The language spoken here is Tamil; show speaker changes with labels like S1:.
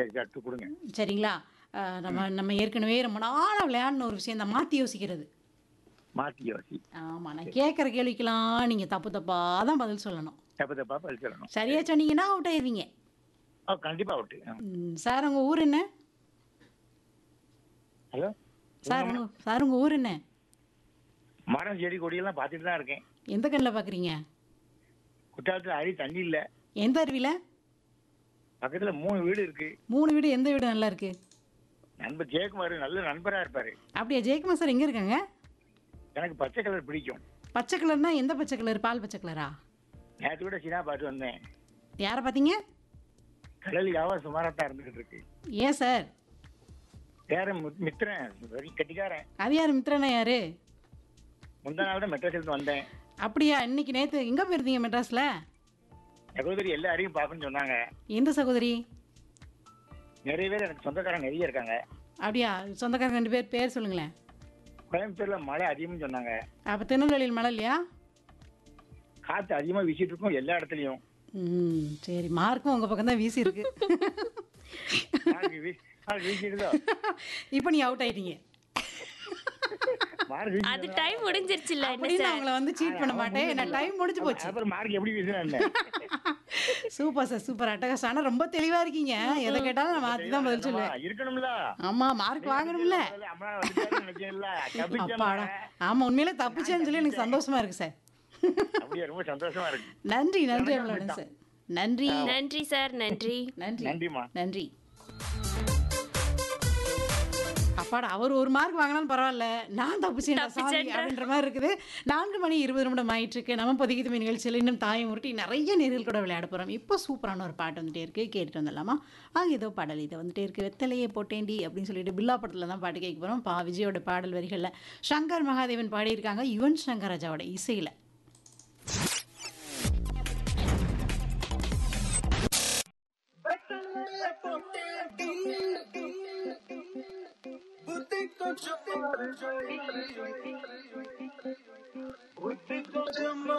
S1: சரி அடுத்து கொடுங்க
S2: சரிங்களா அஹ், நம்ம நம்ம ஏற்கனவே ரொம்ப நாளாக விளையாடின ஒரு விஷயம் தான் மாற்றி யோசிக்கிறது
S1: மாத்தி யோசி
S2: ஆமாம் நான் கேட்குற கேள்விக்கெல்லாம் நீங்கள் தப்பு தப்பாக தான் பதில் சொல்லணும்
S1: தப்பு தப்பா பதில் சொல்லணும்
S2: சரியா சொன்னீங்கன்னா அவுட் ஆயிருவீங்க
S1: ஆ கண்டிப்பா அவுட்டு
S2: ம், சார் உங்கள் ஊர் என்ன
S1: ஹலோ
S2: சார் உங்க சார் உங்கள் ஊர் என்ன
S1: மரம் செடி கொடியெல்லாம் பார்த்துட்டு தான் இருக்கேன்
S2: எந்த கண்ணில் பார்க்குறீங்க
S1: குற்றாலத்துல அடி தண்ணி இல்ல
S2: எந்த அருவியில்
S1: பக்கத்துல மூணு வீடு இருக்கு
S2: மூணு வீடு எந்த வீடு நல்லா இருக்கு
S1: நண்பர் ஜெயக்குமார் நல்ல நண்பரா இருப்பாரு
S2: அப்படியா ஜெயக்குமார் சார் எங்கே இருக்காங்க
S1: எனக்கு பச்சை கலர் பிடிக்கும்
S2: பச்சை கலர்னா எந்த பச்சை கலர் பால் பச்சை கலரா
S1: நேற்று கூட சினா பார்த்து வந்தேன்
S2: யாரை பார்த்தீங்க
S1: கடல் யாவும் சுமாராக தான் இருந்துகிட்டு இருக்கு
S2: ஏன் சார்
S1: வேற மு- மித்திரன் வெரி கட்டிக்காரன்
S2: அது யார் மித்ரனா யாரு
S1: முந்தா நாள் தான் மெட்ராஸ்லேருந்து வந்தேன்
S2: அப்படியா இன்னைக்கு நேற்று எங்கே போயிருந்தீங்க மெட்ராஸில்
S1: சகோதரி எல்லாரையும் பார்க்கணும்னு சொன்னாங்க
S2: எந்த சகோதரி
S1: நிறைய பேர் எனக்கு சொந்தக்காரங்க நிறைய இருக்காங்க
S2: அப்படியா சொந்தக்காரங்க ரெண்டு பேர் பேர் சொல்லுங்களேன்
S1: கோயம்புத்தூர்ல மழை அதிகம்னு சொன்னாங்க
S2: அப்போ திருநெல்வேலியில் மழை இல்லையா
S1: காத்து அதிகமா வீசிட்டு இருக்கும் எல்லா இடத்துலயும்
S2: ம் சரி மார்க்கும் உங்கள் பக்கம் தான் வீசி இருக்கு
S1: மார்க் வீ- மார்க் வீசிடுதோ
S2: இப்போ நீ அவுட் ஆயிட்டீங்க
S1: மார்க் வீசி
S3: அது டைம் முடிஞ்சிருச்சுல்ல என்ன
S2: அப்படின்னு
S3: சார்
S2: அவங்கள வந்து சீட் பண்ண மாட்டேன் நான் டைம் முடிஞ்சு போச்சு
S1: அப்புறம் மார்க் எப்படி வீசுனா
S2: சூப்பர் சார் சூப்பர் அட்டகாசம் ஆனால் ரொம்ப தெளிவாக இருக்கீங்க எதை கேட்டாலும் நான் மாற்றி தான் பதில் சொல்லுவேன்
S1: இருக்கணும்ல
S2: ஆமாம் மார்க் வாங்கணும்ல
S1: அம்மா வந்துட்டாருன்னு நினைச்சேன்ல தப்பிச்சேன்
S2: அப்பாடா ஆமாம் உண்மையிலே தப்பிச்சேன்னு சொல்லி எனக்கு சந்தோஷமா இருக்கு சார்
S1: அப்படியே ரொம்ப சந்தோஷமா இருக்கு
S2: நன்றி நன்றி அவ்வளோதான் சார் நன்றி
S3: நன்றி சார் நன்றி
S2: நன்றி
S1: நன்றிம்மா
S2: நன்றி அப்பாடா அவர் ஒரு மார்க் வாங்கினாலும் பரவாயில்ல நான் தப்பிச்சேன் சாமி
S3: தப்பிச்சேன்ற.
S2: அப்படின்ற மாதிரி இருக்குது நான்கு மணி இருபது நிமிடம் ஆயிட்டு இருக்கு நம்ம பொதிக்குது நிகழ்ச்சியில் இன்னும் தாயை உருட்டி நிறைய நேரில் கூட விளையாட போகிறோம் இப்போ சூப்பரான ஒரு பாட்டு வந்துட்டே இருக்கு கேட்டுட்டு வந்துடலாமா ஆக ஏதோ பாடல் இது வந்துட்டே இருக்கு வெத்தலையே போட்டேண்டி அப்படின்னு சொல்லிட்டு பில்லா படத்தில் தான் பாட்டு கேட்க போகிறோம் பா விஜயோட பாடல் வரிகளில் சங்கர் மகாதேவன் பாடியிருக்காங்க யுவன் சங்கர் ராஜாவோட இசையில்
S4: बुद्धि को छुपा बुद्धि को जमा